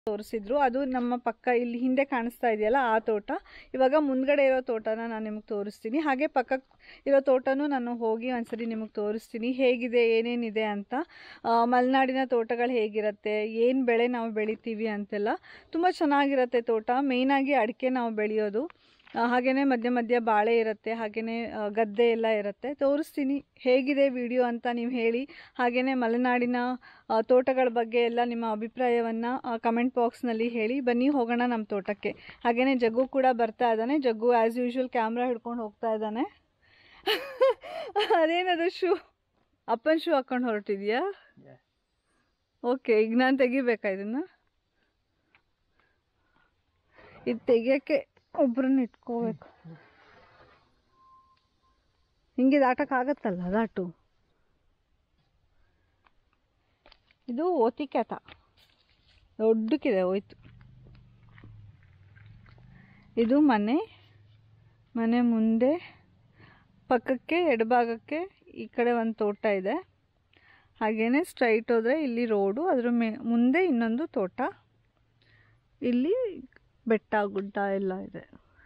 ತೋರಿಸಿದ್ರು ಅದು ನಮ್ಮ ಪಕ್ಕ ಇಲ್ಲಿ ಹಿಂದೆ ಕಾಣಿಸ್ತಾ ಇದೆಯಲ್ಲ ಆ ತೋಟ ಇವಾಗ ಮುಂದ್ಗಡೆ ಇರೋ ತೋಟನ ನಾನು ನಿಮಗೆ ತೋರಿಸ್ತೀನಿ ಹಾಗೆ ಪಕ್ಕ ಇರೋ ತೋಟನೂ ನಾನು ಹೋಗಿ ಒಂದ್ಸರಿ ನಿಮಗೆ ತೋರಿಸ್ತೀನಿ ಹೇಗಿದೆ ಏನೇನಿದೆ ಅಂತ ಆ, ಮಲೆನಾಡಿನ ತೋಟಗಳು ಹೇಗಿರುತ್ತೆ ಏನು ಬೆಳೆ ನಾವು ಬೆಳಿತೀವಿ ಅಂತೆಲ್ಲ ತುಂಬ ಚೆನ್ನಾಗಿರುತ್ತೆ ತೋಟ ಮೇಯ್ನಾಗಿ ಅಡಿಕೆ ನಾವು ಬೆಳೆಯೋದು ಆ, ಹಾಗೇನೇ ಮಧ್ಯ ಮಧ್ಯ ಬಾಳೆ ಇರುತ್ತೆ ಹಾಗೇನೇ ಆ, ಗದ್ದೆ ಎಲ್ಲ ಇರುತ್ತೆ ತೋರಿಸ್ತೀನಿ ಹೇಗಿದೆ ವಿಡಿಯೋ ಅಂತ ನೀವು ಹೇಳಿ ಹಾಗೇನೇ ಮಲೆನಾಡಿನ ಆ, ತೋಟಗಳ ಬಗ್ಗೆ ಎಲ್ಲ ನಿಮ್ಮ ಅಭಿಪ್ರಾಯವನ್ನು ಕಮೆಂಟ್ ಬಾಕ್ಸ್ನಲ್ಲಿ ಹೇಳಿ ಬನ್ನಿ ಹೋಗೋಣ ನಮ್ಮ ತೋಟಕ್ಕೆ ಹಾಗೇನೇ ಜಗ್ಗು ಕೂಡ ಬರ್ತಾ ಇದ್ದಾನೆ ಜಗ್ಗು ಆ್ಯಸ್ ಯೂಶ್ವಲ್ ಕ್ಯಾಮ್ರಾ ಹಿಡ್ಕೊಂಡು ಹೋಗ್ತಾ ಇದ್ದಾನೆ ಅದೇನದು ಶೂ ಅಪ್ಪನ ಶೂ ಹಾಕೊಂಡು ಹೊರಟಿದ್ಯಾ ಓಕೆ ಈಗ ನಾನು ತೆಗಿಬೇಕಾ ಇದನ್ನು ಇದು ತೆಗಿಯೋಕ್ಕೆ ಒಬ್ರನ್ನ ಇಟ್ಕೋಬೇಕು ಹಿಂಗೆ ದಾಟಕ್ಕಾಗತ್ತಲ್ಲ ದಾಟು ಇದು ಓತಿಕ್ಯಾತ ದೊಡ್ಡಕ್ಕಿದೆ ಹೋಯ್ತು ಇದು ಮನೆ ಮನೆ ಮುಂದೆ ಪಕ್ಕಕ್ಕೆ ಎಡಭಾಗಕ್ಕೆ ಈ ಕಡೆ ಒಂದು ತೋಟ ಇದೆ ಹಾಗೇನೆ ಸ್ಟ್ರೈಟ್ ಹೋದರೆ ಇಲ್ಲಿ ರೋಡು ಅದ್ರ ಮೇ ಮುಂದೆ ಇನ್ನೊಂದು ತೋಟ ಇಲ್ಲಿ ಬೆಟ್ಟ ಗುಡ್ಡ ಎಲ್ಲ ಇದೆ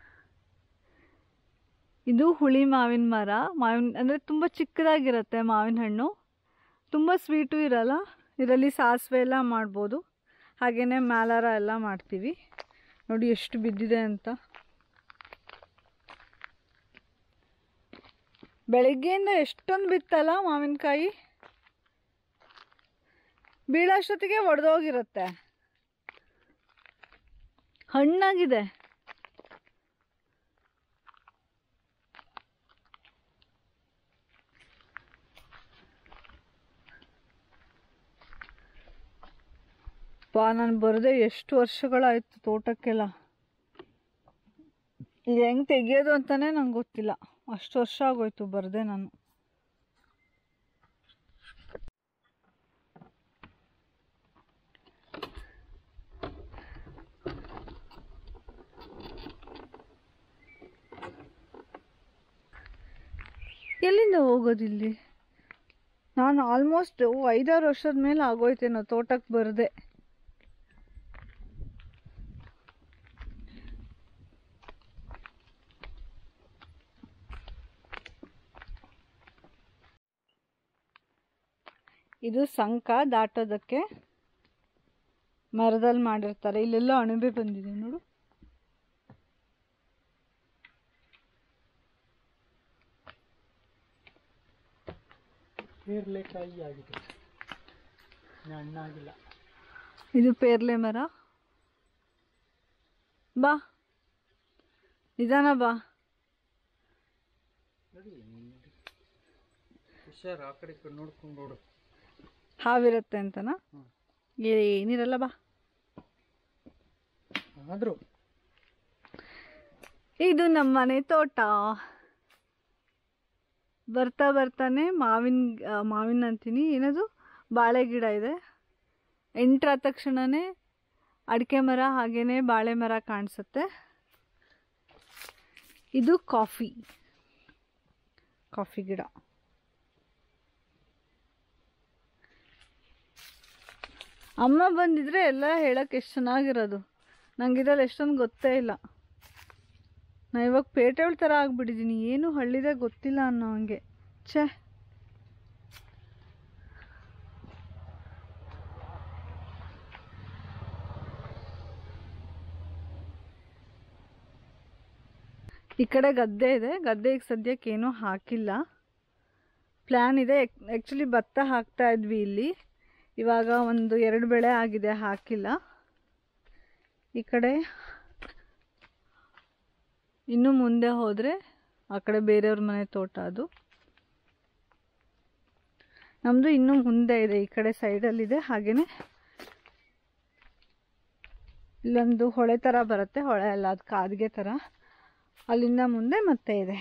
ಇದು ಹುಳಿ ಮಾವಿನ ಮರ ಮಾವಿನ ಅಂದರೆ ತುಂಬ ಚಿಕ್ಕದಾಗಿರುತ್ತೆ ಮಾವಿನ ಹಣ್ಣು ತುಂಬ ಸ್ವೀಟು ಇರಲ್ಲ ಇದರಲ್ಲಿ ಸಾಸಿವೆ ಎಲ್ಲ ಮಾಡ್ಬೋದು ಹಾಗೆಯೇ ಮ್ಯಾಲಾರ ಎಲ್ಲ ಮಾಡ್ತೀವಿ ನೋಡಿ ಎಷ್ಟು ಬಿದ್ದಿದೆ ಅಂತ ಬೆಳಗ್ಗೆಯಿಂದ ಎಷ್ಟೊಂದು ಬಿತ್ತಲ್ಲ ಮಾವಿನಕಾಯಿ ಬೀಳೋಷ್ಟೊತ್ತಿಗೆ ಒಡೆದೋಗಿರುತ್ತೆ ಹಣ್ಣಾಗಿದೆ ಪಾ ನಾನು ಬರದೆ ಎಷ್ಟು ವರ್ಷಗಳಾಯ್ತು ತೋಟಕ್ಕೆಲ್ಲ ಇದು ಹೆಂಗೆ ತೆಗಿಯೋದು ಅಂತಾನೆ ನಂಗೆ ಗೊತ್ತಿಲ್ಲ ಅಷ್ಟು ವರ್ಷ ಆಗೋಯ್ತು ಬರದೆ ನಾನು ಎಲ್ಲಿಂದ ಹೋಗೋದಿಲ್ಲಿ ನಾನು ಆಲ್ಮೋಸ್ಟ್ ಐದಾರು ವರ್ಷದ ಮೇಲೆ ಆಗೋಯ್ತೇನೋ ತೋಟಕ್ಕೆ ಬರದೆ ಇದು ಸಂಕ ದಾಟೋದಕ್ಕೆ ಮರದಲ್ಲಿ ಮಾಡಿರ್ತಾರೆ ಇಲ್ಲೆಲ್ಲ ಅಣಬೆ ಬಂದಿದೆ ನೋಡು ಪೇರ್ಲೆಕಾಯಿ ಆಗಿದೆ ಇನ್ನು ಹಣ್ಣಾಗಿಲ್ಲ ಇದು ಪೇರ್ಲೆ ಮರ ಬಾ ನಿಧಾನ ಬಾ ನೋಡಿ ಹುಷಾರು ಆ ಕಡೆ ಈ ಕಡೆ ನೋಡ್ಕೊಂಡು ನೋಡು ಹಾವಿರುತ್ತೆ ಅಂತನಾ ಹ್ಮ್. ಏನಿರಲ್ಲ ಬಾ ಆದರೂ ಇದು ನಮ್ಮ ಮನೆ ತೋಟ ಬರ್ತಾ ಬರ್ತಾನೆ ಮಾವಿನ ಆ, ಮಾವಿನ ಅಂತೀನಿ ಏನದು ಬಾಳೆ ಗಿಡ ಇದೆ ಎಂಟ್ರಾದ ತಕ್ಷಣನೇ ಅಡಿಕೆ ಮರ ಹಾಗೇನೆ ಬಾಳೆ ಮರ ಕಾಣಿಸುತ್ತೆ ಇದು ಕಾಫಿ ಕಾಫಿ ಗಿಡ ಅಮ್ಮ ಬಂದಿದ್ರೆ ಎಲ್ಲ ಹೇಳಕ್ಕೆ ಎಷ್ಟು ಚೆನ್ನಾಗಿರೋದು ನಂಗೆ ಇದ್ರಲ್ಲಿ ಎಷ್ಟೊಂದು ಗೊತ್ತೇ ಇಲ್ಲ ನಾ ಇವಾಗ ಪೇಟೆಗಳ ಥರ ಆಗ್ಬಿಟ್ಟಿದ್ದೀನಿ ಏನು ಹಳ್ಳಿದೆ ಗೊತ್ತಿಲ್ಲ ಅನ್ನೋ ಹಂಗೆ ಛೇ ಈ ಕಡೆ ಗದ್ದೆ ಇದೆ ಗದ್ದೆಗೆ ಸದ್ಯಕ್ಕೆ ಏನೂ ಹಾಕಿಲ್ಲ ಪ್ಲ್ಯಾನ್ ಇದೆ ಆ್ಯಕ್ಚುಲಿ ಭತ್ತ ಹಾಕ್ತಾ ಇದ್ವಿ ಇಲ್ಲಿ ಇವಾಗ ಒಂದು ಎರಡು ಬೆಳೆ ಆಗಿದೆ ಹಾಕಿಲ್ಲ ಈ ಕಡೆ ಇನ್ನು ಮುಂದೆ ಹೋದರೆ ಆ ಕಡೆ ಬೇರೆಯವ್ರ ಮನೆ ತೋಟ ಅದು ನಮ್ಮದು ಇನ್ನೂ ಮುಂದೆ ಇದೆ ಈ ಕಡೆ ಸೈಡಲ್ಲಿದೆ ಹಾಗೆಯೇ ಇಲ್ಲೊಂದು ಹೊಳೆ ಥರ ಬರುತ್ತೆ ಹೊಳೆ ಅಲ್ಲ ಅದು ಕಾದಿಗೆ ಥರ ಅಲ್ಲಿಂದ ಮುಂದೆ ಮತ್ತೆ ಇದೆ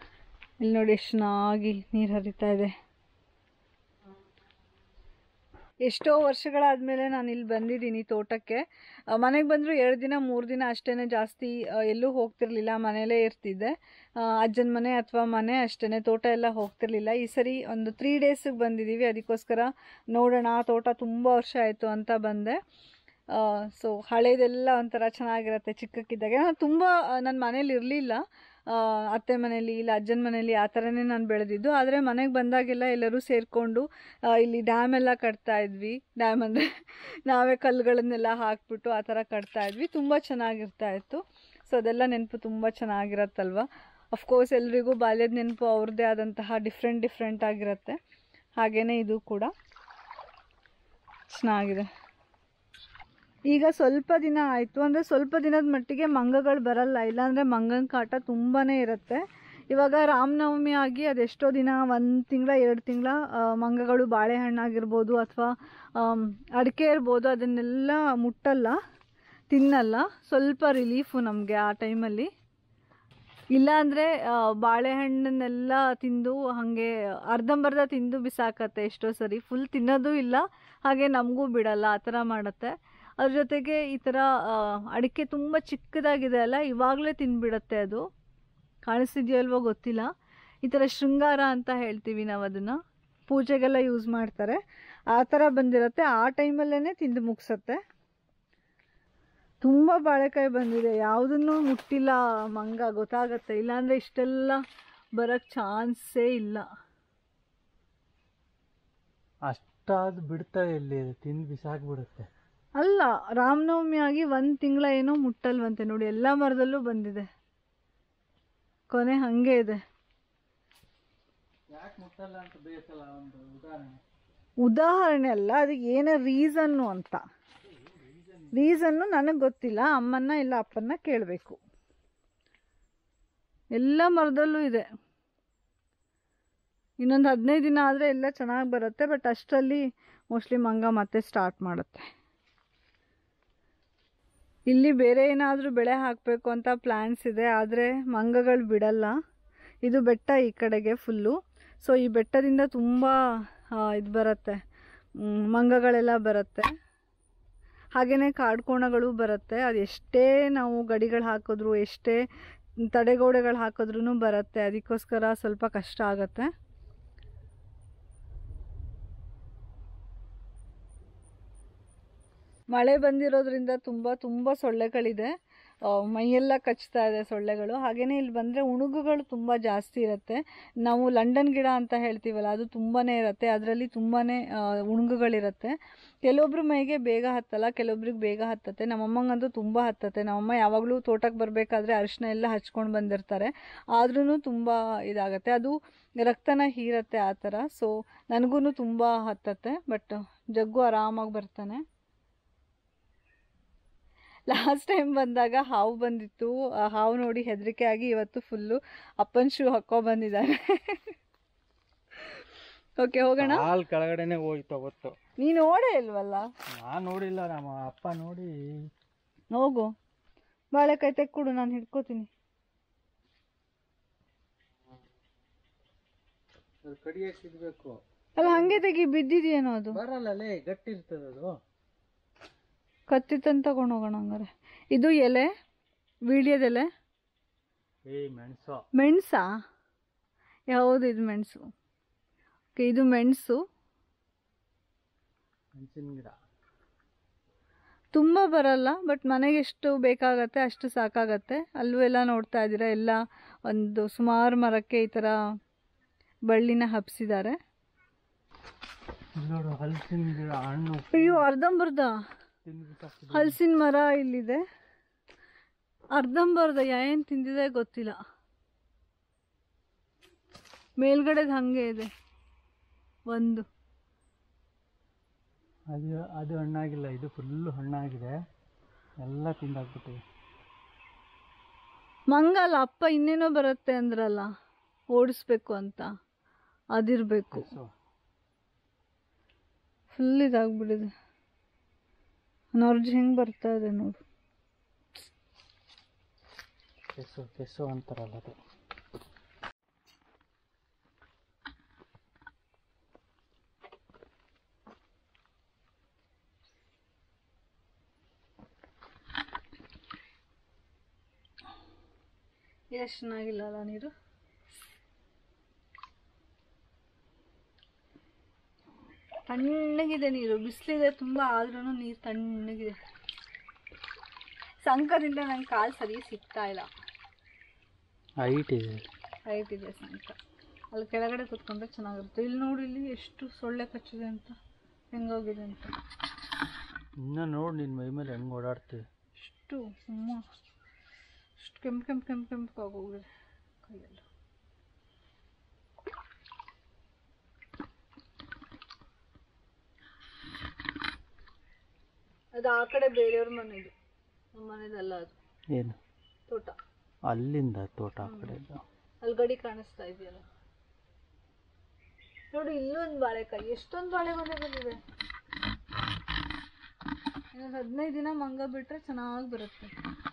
ಇಲ್ಲಿ ನೋಡಿ ಎಷ್ಟು ಚೆನ್ನಾಗಿ ನೀರು ಹರಿತಾ ಇದೆ ಎಷ್ಟೋ ವರ್ಷಗಳಾದಮೇಲೆ ನಾನು ಇಲ್ಲಿ ಬಂದಿದ್ದೀನಿ ತೋಟಕ್ಕೆ ಮನೆಗೆ ಬಂದರೂ ಎರಡು ದಿನ ಮೂರು ದಿನ ಅಷ್ಟೇ ಜಾಸ್ತಿ ಆ, ಎಲ್ಲೂ ಹೋಗ್ತಿರ್ಲಿಲ್ಲ ಮನೇಲೇ ಇರ್ತಿದ್ದೆ ಆ, ಅಜ್ಜನ ಮನೆ ಅಥವಾ ಮನೆ ಅಷ್ಟೇ ತೋಟ ಎಲ್ಲ ಹೋಗ್ತಿರ್ಲಿಲ್ಲ ಈ ಸರಿ ಒಂದು ತ್ರೀ ಡೇಸಿಗೆ ಬಂದಿದ್ದೀವಿ ಅದಕ್ಕೋಸ್ಕರ ನೋಡೋಣ ಆ ತೋಟ ತುಂಬ ವರ್ಷ ಆಯಿತು ಅಂತ ಬಂದೆ ಸೊ ಹಳೇದೆಲ್ಲ ಒಂಥರ ಚೆನ್ನಾಗಿರುತ್ತೆ ಚಿಕ್ಕಕ್ಕಿದ್ದಾಗ ನಾನು ತುಂಬ ನನ್ನ ಮನೇಲಿ ಇರಲಿಲ್ಲ ಅತ್ತೆ ಮನೇಲಿ ಇಲ್ಲ ಅಜ್ಜನ ಮನೇಲಿ ಆ ಥರನೇ ನಾನು ಬೆಳೆದಿದ್ದು ಆದರೆ ಮನೆಗೆ ಬಂದಾಗೆಲ್ಲ ಎಲ್ಲರೂ ಸೇರಿಕೊಂಡು ಇಲ್ಲಿ ಡ್ಯಾಮ್ ಎಲ್ಲ ಕಟ್ತಾ ಇದ್ವಿ ಡ್ಯಾಮ್ ಅಂದರೆ ನಾವೇ ಕಲ್ಲುಗಳನ್ನೆಲ್ಲ ಹಾಕ್ಬಿಟ್ಟು ಆ ಥರ ಕಟ್ತಾ ಇದ್ವಿ ತುಂಬ ಚೆನ್ನಾಗಿರ್ತಾ ಇತ್ತು ಸೊ ಅದೆಲ್ಲ ನೆನಪು ತುಂಬ ಚೆನ್ನಾಗಿರತ್ತಲ್ವ ಅಫ್ಕೋರ್ಸ್ ಎಲ್ರಿಗೂ ಬಾಲ್ಯದ ನೆನಪು ಅವ್ರದ್ದೇ ಆದಂತಹ ಡಿಫ್ರೆಂಟ್ ಡಿಫ್ರೆಂಟ್ ಆಗಿರುತ್ತೆ ಹಾಗೆಯೇ ಇದು ಕೂಡ ಚೆನ್ನಾಗಿದೆ ಈಗ ಸ್ವಲ್ಪ ದಿನ ಆಯಿತು ಅಂದರೆ ಸ್ವಲ್ಪ ದಿನದ ಮಟ್ಟಿಗೆ ಮಂಗಗಳು ಬರಲ್ಲ ಇಲ್ಲಾಂದರೆ ಮಂಗನ ಕಾಟ ತುಂಬಾ ಇರುತ್ತೆ ಇವಾಗ ರಾಮನವಮಿ ಆಗಿ ಅದೆಷ್ಟೋ ದಿನ ಒಂದು ತಿಂಗಳ ಎರಡು ತಿಂಗಳ ಮಂಗಗಳು ಬಾಳೆಹಣ್ಣಾಗಿರ್ಬೋದು ಅಥವಾ ಅಡಿಕೆ ಇರ್ಬೋದು ಅದನ್ನೆಲ್ಲ ಮುಟ್ಟಲ್ಲ ತಿನ್ನಲ್ಲ ಸ್ವಲ್ಪ ರಿಲೀಫು ನಮಗೆ ಆ ಟೈಮಲ್ಲಿ ಇಲ್ಲಾಂದರೆ ಬಾಳೆಹಣ್ಣನ್ನೆಲ್ಲ ತಿಂದು ಹಾಗೆ ಅರ್ಧಂಬರ್ಧ ತಿಂದು ಬಿಸಾಕತ್ತೆ ಎಷ್ಟೋ ಸರಿ ಫುಲ್ ತಿನ್ನೋದು ಇಲ್ಲ ಹಾಗೆ ನಮಗೂ ಬಿಡಲ್ಲ ಆ ಥರ ಮಾಡುತ್ತೆ ಅದ್ರ ಜೊತೆಗೆ ಈ ಥರ ಆ, ಅಡಿಕೆ ತುಂಬ ಚಿಕ್ಕದಾಗಿದೆ ಅಲ್ಲ ಇವಾಗಲೇ ತಿಂದ್ಬಿಡತ್ತೆ ಅದು ಕಾಣಿಸ್ತಿದೆಯೋ ಅಲ್ವೋ ಗೊತ್ತಿಲ್ಲ ಈ ಥರ ಶೃಂಗಾರ ಅಂತ ಹೇಳ್ತೀವಿ ನಾವು ಅದನ್ನು ಪೂಜೆಗೆಲ್ಲ ಯೂಸ್ ಮಾಡ್ತಾರೆ ಆ ಥರ ಬಂದಿರುತ್ತೆ ಆ ಟೈಮಲ್ಲೇ ತಿಂದು ಮುಗಿಸತ್ತೆ ತುಂಬ ಬಾಳೆಕಾಯಿ ಬಂದಿದೆ ಯಾವುದನ್ನು ಮುಟ್ಟಿಲ್ಲ ಮಂಗ ಗೊತ್ತಾಗತ್ತೆ ಇಲ್ಲಾಂದರೆ ಇಷ್ಟೆಲ್ಲ ಬರೋಕ್ಕೆ ಚಾನ್ಸೇ ಇಲ್ಲ ಅಷ್ಟಾದ್ ಬಿಡ್ತಾ ಇಲ್ಲಿ ತಿಂದು ಬಿಸಾಕ್ಬಿಡುತ್ತೆ ಅಲ್ಲ ರಾಮನವಮಿ ಆಗಿ ಒಂದು ತಿಂಗಳ ಏನೋ ಮುಟ್ಟಲ್ವಂತೆ ನೋಡಿ ಎಲ್ಲ ಮರದಲ್ಲೂ ಬಂದಿದೆ ಕೊನೆ ಹಾಗೆ ಇದೆ ಯಾಕೆ ಮುಟ್ಟಲ್ಲ ಅಂತ ಬೇಕಲ್ಲ ಒಂದು ಉದಾಹರಣೆ ಉದಾಹರಣೆ ಅಲ್ಲ ಅದಕ್ಕೆ ಏನೋ ರೀಸನ್ನು ಅಂತ ರೀಸನ್ನು ನನಗೆ ಗೊತ್ತಿಲ್ಲ ಅಮ್ಮನ್ನ ಇಲ್ಲ ಅಪ್ಪನ್ನ ಕೇಳಬೇಕು ಎಲ್ಲ ಮರದಲ್ಲೂ ಇದೆ ಇನ್ನೊಂದು ಹದಿನೈದು ದಿನ ಆದರೆ ಎಲ್ಲ ಚೆನ್ನಾಗಿ ಬರುತ್ತೆ ಬಟ್ ಅಷ್ಟರಲ್ಲಿ ಮೋಸ್ಟ್ಲಿ ಮಂಗ ಮತ್ತೆ ಸ್ಟಾರ್ಟ್ ಮಾಡುತ್ತೆ ಇಲ್ಲಿ ಬೇರೆ ಏನಾದರೂ ಬೆಳೆ ಹಾಕಬೇಕು ಅಂತ ಪ್ಲ್ಯಾನ್ಸ್ ಇದೆ ಆದರೆ ಮಂಗಗಳು ಬಿಡಲ್ಲ ಇದು ಬೆಟ್ಟ ಈ ಕಡೆಗೆ ಫುಲ್ಲು ಸೊ ಈ ಬೆಟ್ಟದಿಂದ ತುಂಬ ಇದು ಬರುತ್ತೆ ಮ್, ಮಂಗಗಳೆಲ್ಲ ಬರುತ್ತೆ ಹಾಗೆಯೇ ಕಾಡ್ಕೋಣಗಳು ಬರುತ್ತೆ ಅದು ಎಷ್ಟೇ ನಾವು ಗಡಿಗಳು ಹಾಕಿದ್ರು ಎಷ್ಟೇ ತಡೆಗೋಡೆಗಳು ಹಾಕಿದ್ರೂ ಬರುತ್ತೆ ಅದಕ್ಕೋಸ್ಕರ ಸ್ವಲ್ಪ ಕಷ್ಟ ಆಗುತ್ತೆ ಮಳೆ ಬಂದಿರೋದ್ರಿಂದ ತುಂಬ ತುಂಬ ಸೊಳ್ಳೆಗಳಿದೆ ಆ, ಮೈಯೆಲ್ಲ ಕಚ್ತಾ ಇದೆ ಸೊಳ್ಳೆಗಳು ಹಾಗೆಯೇ ಇಲ್ಲಿ ಬಂದರೆ ಉಣುಗುಗಳು ತುಂಬ ಜಾಸ್ತಿ ಇರುತ್ತೆ ನಾವು ಲಂಡನ್ ಗಿಡ ಅಂತ ಹೇಳ್ತೀವಲ್ಲ ಅದು ತುಂಬಾ ಇರುತ್ತೆ ಅದರಲ್ಲಿ ತುಂಬಾ ಉಣುಗುಗಳಿರುತ್ತೆ ಕೆಲವೊಬ್ರ ಮೈಗೆ ಬೇಗ ಹತ್ತಲ್ಲ ಕೆಲವೊಬ್ರಿಗೆ ಬೇಗ ಹತ್ತತ್ತೆ ನಮ್ಮಮ್ಮಂಗಂತೂ ತುಂಬ ಹತ್ತತ್ತೆ ನಮ್ಮಮ್ಮ ಯಾವಾಗಲೂ ತೋಟಕ್ಕೆ ಬರಬೇಕಾದ್ರೆ ಅರಿಶಿನ ಎಲ್ಲ ಹಚ್ಕೊಂಡು ಬಂದಿರ್ತಾರೆ ಆದ್ರೂ ತುಂಬ ಇದಾಗತ್ತೆ ಅದು ರಕ್ತನ ಹೀರತ್ತೆ ಆ ಥರ ಸೊ ನನಗೂ ತುಂಬ ಹತ್ತತ್ತೆ ಬಟ್ ಜಗ್ಗು ಆರಾಮಾಗಿ ಬರ್ತಾನೆ ಲಾಸ್ಟ್ ಟೈಮ್ ಬಂದಾಗ ಹಾವು ಬಂದಿತ್ತು ಆ ಹಾವು ನೋಡಿ ಹೆದರಿಕೆ ಆಗಿ ಇವತ್ತು ಫುಲ್ಲು ಅಪ್ಪನ ಶೂ ಹಾಕೋ ಬಂದಿದ್ದಾನೆ ಓಕೆ ಹೋಗೋಣ ಹಾಲ್ ಕೆಳಗಡೆನೆ ಹೋಯ್ತು ಅವತ್ತು ನೀನು ನೋಡೇ ಇಲ್ವಲ್ಲ ನಾನ್ ನೋಡಿಲ್ಲ ನಮ್ಮ ಅಪ್ಪ ನೋಡಿ ಹೋಗು ಬಾಳೆಕಾಯಿ ತೆಕ್ಕೊಡು ನಾನು ಹಿಡ್ಕೋತೀನಿ ಅದು ಕಡಿಯಕ್ಕೆ ಸಿಗ್ಬೇಕು ಅಲ್ಲ ಹಂಗೆ ತೆಗಿ ಬಿದ್ದಿದೆಯೇನೋ ಅದು ಬರಲ್ಲಲೇ ಗಟ್ಟಿ ಇರ್ತದೆ ಅದು ಕತ್ತಿ ತಂದು ತಗೊಂಡು ಹೋಗೋಣ ಹಂಗಾರೆ ಇದು ಎಲೆ ವೀಳ್ಯದೆಲೆ ಏ ಮೆಣಸು ಮೆಣಸಾ ಯಾವುದು ಇದು ಮೆಣಸು ಓಕೆ ಇದು ಮೆಣಸು ಮೆಣಸಿನ ಗಿಡ ತುಂಬ ಬರಲ್ಲ ಬಟ್ ಮನೆಗೆ ಎಷ್ಟು ಬೇಕಾಗತ್ತೆ ಅಷ್ಟು ಸಾಕಾಗತ್ತೆ ಅಲ್ಲೂ ಎಲ್ಲ ನೋಡ್ತಾ ಇದ್ದೀರಾ ಎಲ್ಲ ಒಂದು ಸುಮಾರು ಮರಕ್ಕೆ ಈ ಥರ ಬಳ್ಳಿನ ಹಬ್ಸಿದ್ದಾರೆ ಇಲ್ಲಿ ನೋಡು ಹಲಸಿನ ಗಿಡ ಹಣ್ಣು ಅಯ್ಯೋ ಅರ್ಧಂಬರ್ಧ ತಿಂದು ಬಿಸಾಕ್ತಿದ್ರು. ಹಲಸಿನ ಮರ ಇಲ್ಲಿದೆ ಅರ್ಧಂಬರ್ಧ ಏನು ತಿಂದಿದೆ ಗೊತ್ತಿಲ್ಲ ಮೇಲ್ಗಡೆದು ಹಾಗೆ ಇದೆ ಒಂದು ಅದು ಅದು ಹಣ್ಣಾಗಿಲ್ಲ ಇದು ಫುಲ್ಲು ಹಣ್ಣಾಗಿದೆ ಎಲ್ಲ ತಿಂದಾಕ್ಬಿಟ್ಟಿದೆ ಮಂಗಲ್ಲ ಅಪ್ಪ ಇನ್ನೇನೋ ಬರುತ್ತೆ ಅಂದ್ರಲ್ಲ ಓಡಿಸ್ಬೇಕು ಅಂತ ಅದಿರಬೇಕು ಕೆಸು ಫುಲ್ ಇದಾಗ್ಬಿಟ್ಟಿದೆ ನೊರ್ಜ್ ಹೆಂಗೆ ಬರ್ತಾ ಇದೆ ನೋಡು ಕೆಸು ಕೆಸು ಅಂತಾರಲ್ಲ ಅದು ಎಷ್ಟು ಚೆನ್ನಾಗಿಲ್ಲ ಅಲ್ಲ ನೀರು ತಣ್ಣಗಿದೆ ನೀರು ಬಿಸಿಲಿದೆ ತುಂಬ ಆದ್ರೂ ನೀರು ತಣ್ಣಗಿದೆ ಸಂಕದಿಂದ ನಂಗೆ ಕಾಲು ಸರಿ ಸಿಗ್ತಾ ಇಲ್ಲ ಹೈಟ್ ಇದೆ ಹೈಟ್ ಇದೆ ಸಂಕ ಅಲ್ಲಿ ಕೆಳಗಡೆ ಕೂತ್ಕೊಂಡ್ರೆ ಚೆನ್ನಾಗಿರುತ್ತೆ ಇಲ್ಲಿ ನೋಡಿ ಇಲ್ಲಿ ಎಷ್ಟು ಸೊಳ್ಳೆ ಕಚ್ಚಿದೆ ಅಂತ ಹೆಂಗೋಗಿದೆ ಅಂತ ಇನ್ನು ನೋಡಿ ನಿನ್ನ ಮೈ ಮೇಲೆ ಹೆಂಗೆ ಓಡಾಡ್ತೀವಿ ಎಷ್ಟು ಅಮ್ಮ ಎಷ್ಟು ಕೆಂಪು ಕೆಂಪು ಕೆಂಪು ಕೆಂಪು ಆಗೋಗಿದೆ ಕೈಯೆಲ್ಲ ಅದು ಆ ಕಡೆ ಬೇರೆಯವ್ರ ಮನೆದು ನಮ್ಮ ಮನೆದಲ್ಲ ಅದು ಏನು ತೋಟ ಅಲ್ಲಿಂದ ತೋಟ ಆ ಕಡೆ ಅಲ್ಲಿ ಗಡಿ ಕಾಣಿಸ್ತಾ ಇದೆಯಲ್ಲ ನೋಡಿ ಇಲ್ಲೊಂದು ಬಾಳೆಕಾಯಿ ಎಷ್ಟೊಂದು ಬಾಳೆಗೊನೆ ಬಂದಿದೆ ಇನ್ನೊಂದು ಹದಿನೈದು ದಿನ ಮಂಗ ಬಿಟ್ರೆ ಚೆನ್ನಾಗಿ ಬರುತ್ತೆ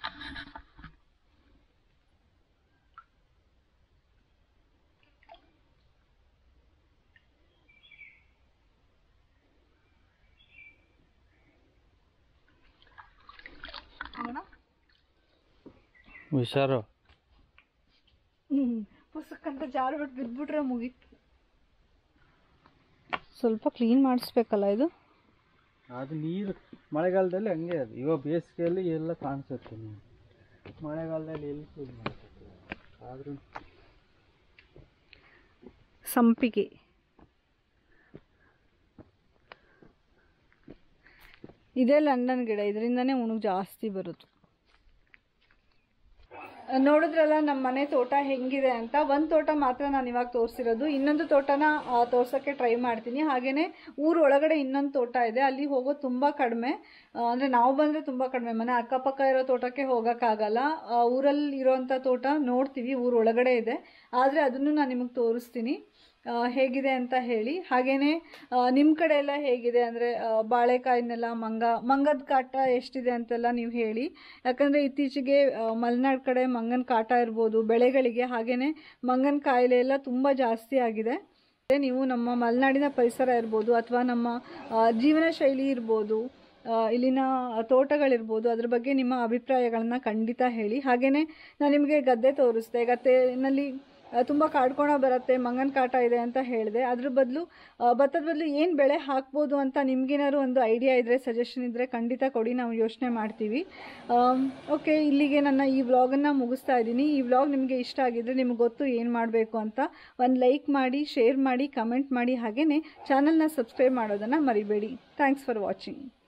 ನೋಡೋಣ ಹುಷಾರು ಹ್ಮ್ ಪುಸ್ತಕಂತ ಜಾರ್ಬಿಟ್ಟು ಬಿದ್ಬಿಟ್ರೆ ಮುಗೀತು ಸ್ವಲ್ಪ ಕ್ಲೀನ್ ಮಾಡಿಸ್ಬೇಕಲ್ಲ ಇದು ಅದು ನೀರು ಮಳೆಗಾಲದಲ್ಲಿ ಹಂಗೆ ಅದು ಇವಾಗ ಬೇಸಿಗೆಯಲ್ಲಿ ಎಲ್ಲ ಕಾಣಿಸುತ್ತೆ ನೀವು ಮಳೆಗಾಲದಲ್ಲಿ ಎಲ್ಲಿ ಕ್ಲೀನ್ ಮಾಡ್ಬೇಕು ಆದ್ರೂ ಸಂಪಿಗೆ ಇದೇ ಲಂಡನ್ ಗಿಡ ಇದರಿಂದನೇ ಉಣುಗ್ ಜಾಸ್ತಿ ಬರುತ್ತೆ ನೋಡಿದ್ರಲ್ಲ ನಮ್ಮ ಮನೆ ತೋಟ ಹೆಂಗಿದೆ ಅಂತ ಒಂದು ತೋಟ ಮಾತ್ರ ನಾನು ಇವಾಗ ತೋರಿಸಿರೋದು ಇನ್ನೊಂದು ತೋಟನ ಆ, ತೋರ್ಸೋಕ್ಕೆ ಟ್ರೈ ಮಾಡ್ತೀನಿ ಹಾಗೆಯೇ ಊರ ಒಳಗಡೆ ಇನ್ನೊಂದು ತೋಟ ಇದೆ ಅಲ್ಲಿ ಹೋಗೋದು ತುಂಬ ಕಡಿಮೆ ಅಂದರೆ ನಾವು ಬಂದರೆ ತುಂಬ ಕಡಿಮೆ ಮನೆ ಅಕ್ಕಪಕ್ಕ ಇರೋ ತೋಟಕ್ಕೆ ಹೋಗೋಕ್ಕಾಗಲ್ಲ ಆ, ಊರಲ್ಲಿ ಇರೋವಂಥ ತೋಟ ನೋಡ್ತೀವಿ ಊರ ಒಳಗಡೆ ಇದೆ ಆದರೆ ಅದನ್ನು ನಾನು ನಿಮಗೆ ತೋರಿಸ್ತೀನಿ ಆ, ಹೇಗಿದೆ ಅಂತ ಹೇಳಿ ಹಾಗೆಯೇ ನಿಮ್ಮ ಕಡೆ ಎಲ್ಲ ಹೇಗಿದೆ ಅಂದರೆ ಬಾಳೆಕಾಯಿನೆಲ್ಲ ಮಂಗ ಮಂಗದ ಕಾಟ ಎಷ್ಟಿದೆ ಅಂತೆಲ್ಲ ನೀವು ಹೇಳಿ ಯಾಕಂದರೆ ಇತ್ತೀಚೆಗೆ ಆ, ಮಲೆನಾಡು ಕಡೆ ಮಂಗನ ಕಾಟ ಇರ್ಬೋದು ಬೆಳೆಗಳಿಗೆ ಹಾಗೆಯೇ ಮಂಗನ ಕಾಯಿಲೆ ಎಲ್ಲ ತುಂಬ ಜಾಸ್ತಿ ಆಗಿದೆ ನೀವು ನಮ್ಮ ಮಲೆನಾಡಿನ ಪರಿಸರ ಇರ್ಬೋದು ಅಥವಾ ನಮ್ಮ ಆ, ಜೀವನ ಶೈಲಿ ಇರ್ಬೋದು ಆ, ಇಲ್ಲಿನ ತೋಟಗಳಿರ್ಬೋದು ಅದ್ರ ಬಗ್ಗೆ ನಿಮ್ಮ ಅಭಿಪ್ರಾಯಗಳನ್ನ ಖಂಡಿತ ಹೇಳಿ ಹಾಗೆಯೇ ನಾನು ನಿಮಗೆ ಗದ್ದೆ ತೋರಿಸ್ದೆ ಗದ್ದೆನಲ್ಲಿ ತುಂಬ ಕಾಡ್ಕೊಳ ಬರುತ್ತೆ ಮಂಗನ ಕಾಟ ಇದೆ ಅಂತ ಹೇಳಿದೆ ಅದ್ರ ಬದಲು ಭತ್ತದ ಬದಲು ಏನು ಬೆಳೆ ಹಾಕ್ಬೋದು ಅಂತ ನಿಮ್ಗೇನಾದ್ರು ಒಂದು ಐಡಿಯಾ ಇದ್ದರೆ ಸಜೆಷನ್ ಇದ್ದರೆ ಖಂಡಿತ ಕೊಡಿ ನಾವು ಯೋಚನೆ ಮಾಡ್ತೀವಿ ಓಕೆ ಇಲ್ಲಿಗೆ ನನ್ನ ಈ ವ್ಲಾಗನ್ನು ಮುಗಿಸ್ತಾ ಇದ್ದೀನಿ ಈ ವ್ಲಾಗ್ ನಿಮಗೆ ಇಷ್ಟ ಆಗಿದ್ದರೆ ನಿಮ್ಗೆ ಗೊತ್ತು ಏನು ಮಾಡಬೇಕು ಅಂತ ಒಂದು ಲೈಕ್ ಮಾಡಿ ಶೇರ್ ಮಾಡಿ ಕಮೆಂಟ್ ಮಾಡಿ ಹಾಗೆಯೇ ಚಾನಲ್ನ ಸಬ್ಸ್ಕ್ರೈಬ್ ಮಾಡೋದನ್ನು ಮರಿಬೇಡಿ ಥ್ಯಾಂಕ್ಸ್ ಫಾರ್ ವಾಚಿಂಗ್